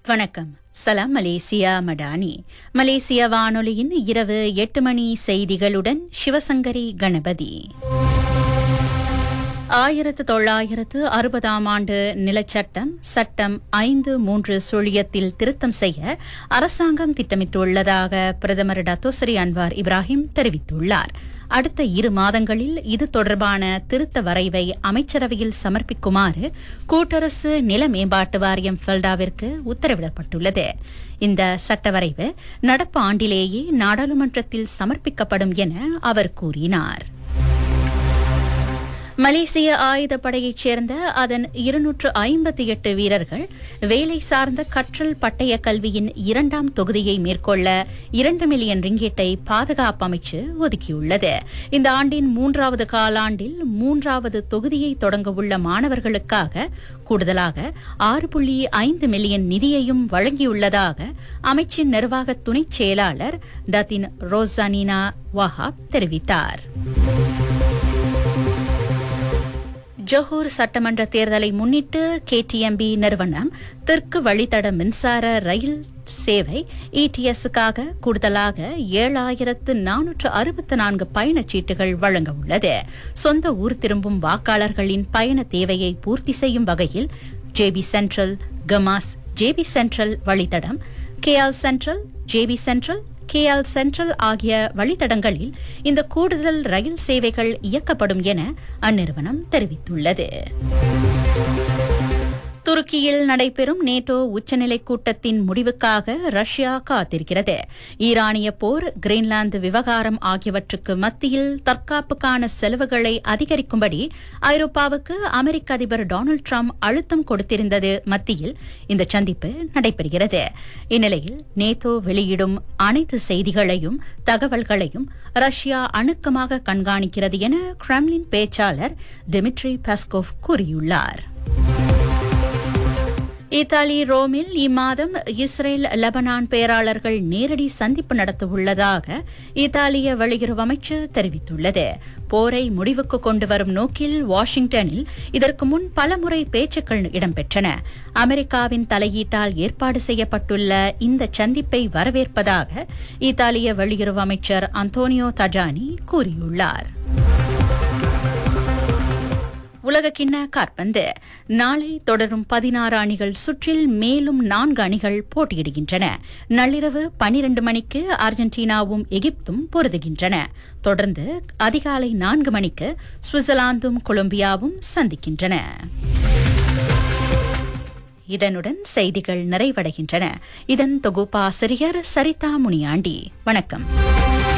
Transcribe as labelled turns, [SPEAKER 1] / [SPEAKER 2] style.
[SPEAKER 1] வணக்கம் சலாம் மலேசியா மடானி மலேசிய வானொலியின் இரவு எட்டு மணி செய்திகளுடன் சிவசங்கரி கணபதி ஆயிரத்து தொள்ளாயிரத்து அறுபதாம் ஆண்டு நிலச்சட்டம் சட்டம் ஐந்து மூன்று சுழியத்தில் திருத்தம் செய்ய அரசாங்கம் திட்டமிட்டுள்ளதாக பிரதமர் டத்தோசரி அன்வார் இப்ராஹிம் தெரிவித்துள்ளார் அடுத்த இரு மாதங்களில் இது தொடர்பான திருத்த வரைவை அமைச்சரவையில் சமர்ப்பிக்குமாறு கூட்டரசு நில மேம்பாட்டு வாரியம் ஃபெல்டாவிற்கு உத்தரவிடப்பட்டுள்ளது இந்த சட்ட வரைவு நடப்பு ஆண்டிலேயே நாடாளுமன்றத்தில் சமர்ப்பிக்கப்படும் என அவர் கூறினார் மலேசிய ஆயுதப்படையைச் சேர்ந்த அதன் இருநூற்று ஐம்பத்தி எட்டு வீரர்கள் வேலை சார்ந்த கற்றல் பட்டய கல்வியின் இரண்டாம் தொகுதியை மேற்கொள்ள இரண்டு மில்லியன் ரிங்கெட்டை பாதுகாப்பு அமைச்சு ஒதுக்கியுள்ளது இந்த ஆண்டின் மூன்றாவது காலாண்டில் மூன்றாவது தொகுதியை தொடங்கவுள்ள மாணவர்களுக்காக கூடுதலாக ஆறு புள்ளி ஐந்து மில்லியன் நிதியையும் வழங்கியுள்ளதாக அமைச்சின் நிர்வாக துணைச் செயலாளர் டத்தின் ரோசானினா வஹாப் தெரிவித்தார் ஜொஹூர் சட்டமன்ற தேர்தலை முன்னிட்டு கேடிஎம்பி நிறுவனம் தெற்கு வழித்தட மின்சார ரயில் சேவை இடிஎஸ்க்காக கூடுதலாக ஏழாயிரத்து நானூற்று அறுபத்து நான்கு பயணச்சீட்டுகள் வழங்க உள்ளது சொந்த ஊர் திரும்பும் வாக்காளர்களின் பயண தேவையை பூர்த்தி செய்யும் வகையில் ஜேபி சென்ட்ரல் கமாஸ் ஜேபி சென்ட்ரல் வழித்தடம் KL central JB central KL central ஆகிய வழித்தடங்களில் இந்த கூடுதல் ரயில் சேவைகள் இயக்கப்படும் என அந்நிறுவனம் தெரிவித்துள்ளது துருக்கியில் நடைபெறும் நேட்டோ உச்சநிலை கூட்டத்தின் முடிவுக்காக ரஷ்யா காத்திருக்கிறது ஈரானிய போர் கிரீன்லாந்து விவகாரம் ஆகியவற்றுக்கு மத்தியில் தற்காப்புக்கான செலவுகளை அதிகரிக்கும்படி ஐரோப்பாவுக்கு அமெரிக்க அதிபர் டொனால்டு டிரம்ப் அழுத்தம் கொடுத்திருந்தது மத்தியில் இந்த சந்திப்பு நடைபெறுகிறது இந்நிலையில் நேட்டோ வெளியிடும் அனைத்து செய்திகளையும் தகவல்களையும் ரஷ்யா அணுக்கமாக கண்காணிக்கிறது என கிரெம்லின் பேச்சாளர் டிமிட்ரி பெஸ்கோவ் கூறியுள்ளார் இத்தாலி ரோமில் இம்மாதம் இஸ்ரேல் லெபனான் பேராளர்கள் நேரடி சந்திப்பு நடத்தவுள்ளதாக இத்தாலிய வெளியுறவு அமைச்சர் தெரிவித்துள்ளது போரை முடிவுக்கு கொண்டு வரும் நோக்கில் வாஷிங்டனில் இதற்கு முன் பலமுறை பேச்சுக்கள் இடம்பெற்றன அமெரிக்காவின் தலையீட்டால் ஏற்பாடு செய்யப்பட்டுள்ள இந்த சந்திப்பை வரவேற்பதாக இத்தாலிய வெளியுறவு அமைச்சர் அந்தோனியோ தஜானி கூறியுள்ளார் உலகக்கிண்ண காற்பந்து நாளை தொடரும் பதினாறு அணிகள் சுற்றில் மேலும் நான்கு அணிகள் போட்டியிடுகின்றன நள்ளிரவு பனிரண்டு மணிக்கு அர்ஜென்டினாவும் எகிப்தும் பொருதுகின்றன தொடர்ந்து அதிகாலை நான்கு மணிக்கு சுவிட்சர்லாந்தும் கொலம்பியாவும் சந்திக்கின்றன இதனுடன் செய்திகள் நிறைவடைகின்றன இதன் தொகுப்பாசிரியர் சரிதா முனியாண்டி வணக்கம்